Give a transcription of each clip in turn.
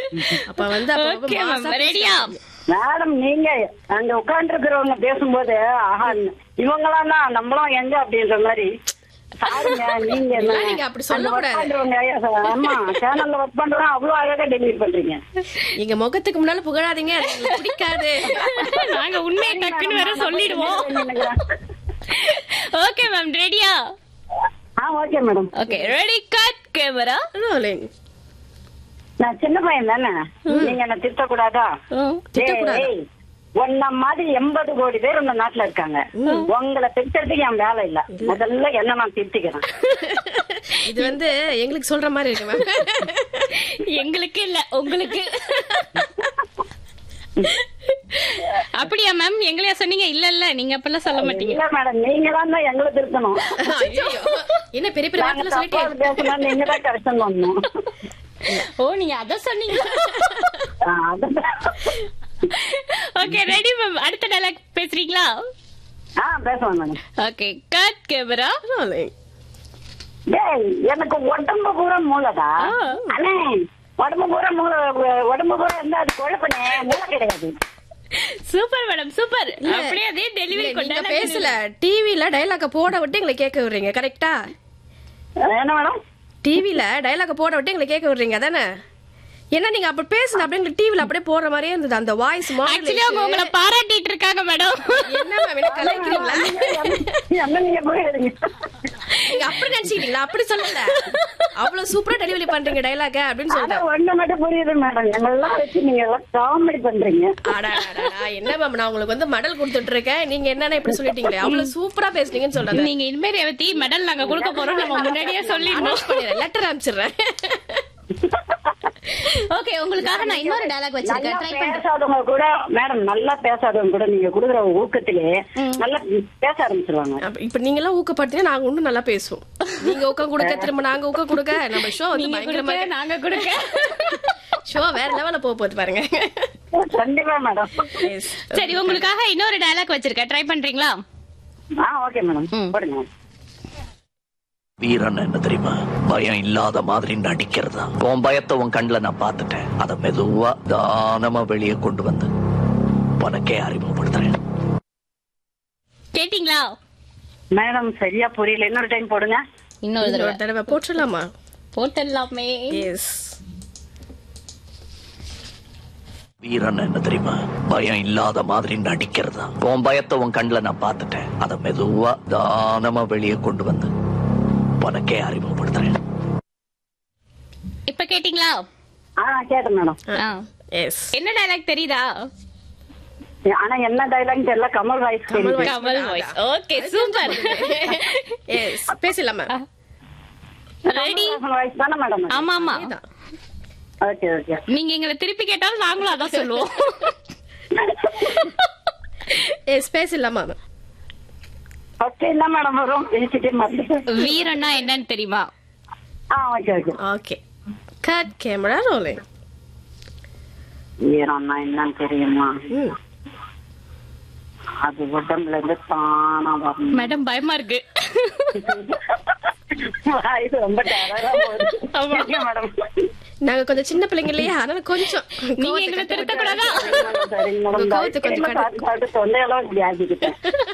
அப்ப வந்து அப்ப ரொம்ப ஓகே மேம் மாசா ரெடியா மேடம் நீங்க அங்க உட்கார்ந்து இருக்கிறவங்க பேசும்போது ஆஹா இவங்களாம் தான் நம்மளும் எங்க அப்படின்ற மாதிரி சாரிங்க நீங்க என்ன? இல்ல, நீங்க அப்படி சொல்லக்கூடாது. அந்த work பண்றவங்க, ஆமா சேனல்ல ஒர்க் பண்றோம் அவ்வளவு அழகா டெலிவரி பண்றீங்க எங்க முகத்துக்கு முன்னால புகழாதீங்க அது எங்களுக்கு பிடிக்காது நாங்க உண்மையை டக்குன்னு வேற சொல்லிடுவோம் ஓகே மேம் ரெடியா ஆ okay madam okay ready cut camera rolling நான் சின்ன பையன் தானே நீங்க என்ன திட்டக்கூடாதா திட்டக்கூடாதா? ஏய், உன்ன மாதிரி எண்பது கோடி பேர் இந்த நாட்டுல இருக்காங்க உங்களை திட்டறதுக்கு என் வேலை இல்ல முதல்ல என்ன நான் திருத்திக்கிறேன் இது வந்து எங்களுக்கு சொல்ற மாதிரி இருக்கு மேம் எங்களுக்கு இல்ல உங்களுக்கு அப்படியா மேம் எங்களையா சொன்னீங்க இல்ல இல்ல நீங்க அப்பெல்லாம் சொல்ல மாட்டீங்க இல்ல மேடம் நீங்க தான் எங்களை திருத்தணும் ஐயோ. என்ன பெரிய பெரிய நாங்க வார்த்தை தப்பா சொல்லிட்டே பேசணும் நீங்க தான் கரெக்ஷன் பண்ணணும் ஓ நீங்க அத சொன்னீங்க ஆ, அதான். ஓகே ரெடி மேம் அடுத்த டைலாக் பேசுறீங்களா ஆ பேசுவோம் madam okay cut camera rolling டேய் எனக்கு உடம்பு பூரா மூளைடா ஆ. அண்ணே உடம்பு பூரா மூளை உடம்பு பூரா இருந்தா அது குழப்பனே மூளை கிடையாது சூப்பர் மேடம் சூப்பர் அப்படியே அதே டெலிவரி நீங்க கொண்டாட பேசல டிவில டைலாக போட விட்டு எங்களை கேட்க விடுறீங்க கரெக்டா என்ன மேடம் டிவில டைலாக போட விட்டு எங்களை கேட்க விடுறீங்க தானே ஏன்னா நீங்க அப்படி பேசணும் அப்படியே டிவில அப்படியே போடுற மாதிரியே இருந்தது அந்த வாய்ஸ் ஆக்சுவலி அவங்க உங்களை பாராட்டிட்டு இருக்காங்க மேடம் என்ன மேம் என்ன கலாய்க்கிறீங்களா என்ன நீங்க போயிடுங்க நீங்க அப்படி நினைச்சுக்கிட்டீங்களா அப்படி சொல்லல அவ்வளவு சூப்பரா டெலிவரி பண்றீங்க டைலாக அப்படின்னு ஆனா சொல்லிட்டேன் ஒண்ணு மட்டும் புரியுது மேடம் எங்கெல்லாம் வச்சு நீங்க எல்லாம் காமெடி பண்றீங்க அடாடாடா, என்ன மேம் நான் உங்களுக்கு வந்து மெடல் கொடுத்துட்டு இருக்கேன் நீங்க என்னன்னா இப்படி சொல்லிட்டீங்களே அவ்வளவு சூப்பரா பேசுனீங்கன்னு சொல்றேன் நீங்க இனிமேல் பத்தி மெடல் நாங்க கொடுக்க போறோம் நம்ம முன்னாடியே சொல்லிடணும் லெட்டர் அனுப்பிச்சிடுறேன் ஓகே உங்களுக்காக நான் இன்னொரு டைலாக் வச்சிருக்கேன் நல்லா ட்ரை பண்றேன் பேசாதவங்க கூட மேடம் நல்லா பேசாதவங்க கூட நீங்க குடுக்குற ஊக்கத்திலே நல்லா பேச ஆரம்பிச்சிருவாங்க அப்ப இப்ப நீங்க எல்லாம் ஊக்கப்படுத்தினா நாங்க இன்னும் நல்லா பேசுவோம் நீங்க ஊக்கம் கொடுக்க திரும்ப நாங்க ஊக்கம் கொடுக்க நம்ம ஷோ வந்து நீங்க பயங்கரமா கொடுக்க நாங்க கொடுக்க ஷோ வேற லெவல்ல போக போகுது பாருங்க கண்டிப்பா மேடம் Yes. சரி உங்களுக்காக இன்னொரு டைலாக் வச்சிருக்கேன் ட்ரை பண்றீங்களா ஆ ஓகே மேடம் போடுங்க வீரன் என்ன தெரியுமா பயம் இல்லாத மாதிரி நடிக்கிறதா உன் பயத்தை உன் கண்ணுல நான் பார்த்துட்டேன் அதை மெதுவா தானமா வெளியே கொண்டு வந்து உனக்கே அறிமுகப்படுத்துறேன் கேட்டீங்களா மேடம் சரியா புரியல இன்னொரு டைம் போடுங்க இன்னொரு தடவை ஒரு தடவை போட்டுடலாமா போட்டுடலாமே எஸ் வீரன் என்ன தெரியுமா பயம் இல்லாத மாதிரி நடிக்கிறதா உன் பயத்தை உன் கண்ணுல நான் பார்த்துட்டேன் அதை மெதுவா தானமா வெளியே கொண்டு வந்து உனக்கே அறிமுகப்படுத்துறேன் இப்ப கேட்டீங்களா ஆ கேட்டேன் மேடம் ஆ. எஸ் என்ன டைலாக் தெரியுதா ஆனா என்ன டைலாக் தெரியல கமல் வாய்ஸ் கமல் தெரியுது voice. Kamal voice okay super yes பேசலாமா ரெடி வாய்ஸ் தானே மேடம் ஆமா ஆமா ஓகே ஓகே நீங்க எங்களை திருப்பி கேட்டாலும் நாங்களும் அதான் சொல்லுவோம் எஸ் பேசலாமா ஃபர்ஸ்ட் என்ன மேடம் வரும் பேசிட்டே மறந்துட்டேன் வீரன்னா என்னன்னு தெரியுமா ஆ okay okay okay cut camera rolling வீரம்னா என்னன்னு தெரியுமா ம் அது உடம்புல இருந்து தானா வரணும் மேடம் பயமா இருக்கு இது ரொம்ப டேரரா போகுது ஆமா. சரிங்க மேடம் நாங்க கொஞ்சம் சின்ன பிள்ளைங்க இல்லையா அதனால கொஞ்சம் நீங்க எங்களை திருத்த கூடாதா சரிங்க மேடம் உங்க கோவத்தை கொஞ்சம் கொஞ்சம் சாப்பிட்டு சாப்பிட்டு தொண்டையெல்லாம் இப்படி ஆக்கிக்கிட்டேன்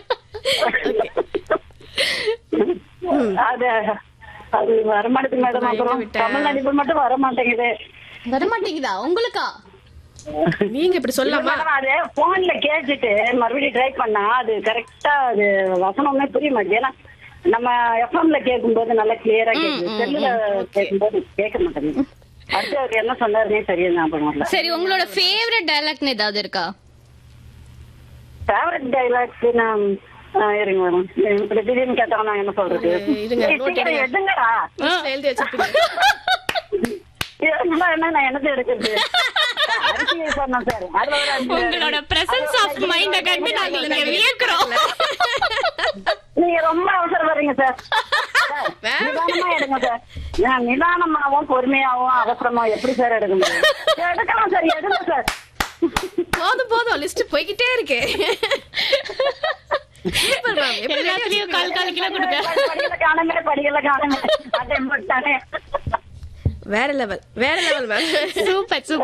அது அது வரமாட்டேங்குது மேடம் நான் எங்க அப்புறம் விட்டேன்? தமிழ் நடிப்பு மட்டும் வர மாட்டேங்குது வர மாட்டேங்குதா உங்களுக்கா நீங்க இப்படி சொல்லாமா மேடம் அது போன்ல கேட்டுட்டு மறுபடியும் ட்ரை பண்ணா அது கரெக்டா அது வசனமே புரிய மாட்டேங்குது ஏன்னா நம்ம எஃப்எம்ல கேட்கும்போது நல்லா கிளியரா கேக்குது செல்லுல கேட்கும்போது கேட்க மாட்டேங்குது அடுத்து அவர் என்ன சொன்னாருன்னே சரியா ஞாபகம் வரல சரி உங்களோட ஃபேவரட் டைலாக்னு ஏதாவது இருக்கா ஃபேவரட் டைலாக்ஸ் நான் ஆ, இருங்க மேடம் இப்படி திடீர்னு கேட்டாங்க நான் என்ன சொல்றது இருங்க, ஏய், note சீக்கிரம் எடுங்க. எடுங்கடா லிஸ்ட்ல எழுதி வச்சிருப்பீங்க இதெல்லாம் என்ன நான் என்னது எடுக்கிறது அரிசி சொன்னேன் சார் அதுல ஒரு அஞ்சு உங்களோட பிரசன்ஸ் ஆஃப் மைண்ட கண்டு நாங்க இங்க வியக்கிறோம் நீங்க ரொம்ப அவசரப்படுறீங்க சார் சார், வேற- நிதானமா எடுங்க சார் நான் நிதானமாவும் பொறுமையாவும் அவசரமா எப்படி சார் எடுக்க முடியும் எடுக்கலாம் சார் எடுங்க சார் போதும் போதும் லிஸ்ட் போய்கிட்டே இருக்கு சூப்பர் மேம் எப்படி எல்லாத்துலயும் கால் கால் கிலோ கொடுங்க படிக்கல காணமே படிக்கல காணமே அதே மட்டும் தானே வேற லெவல் வேற லெவல் மேம் சூப்பர் சூப்பர்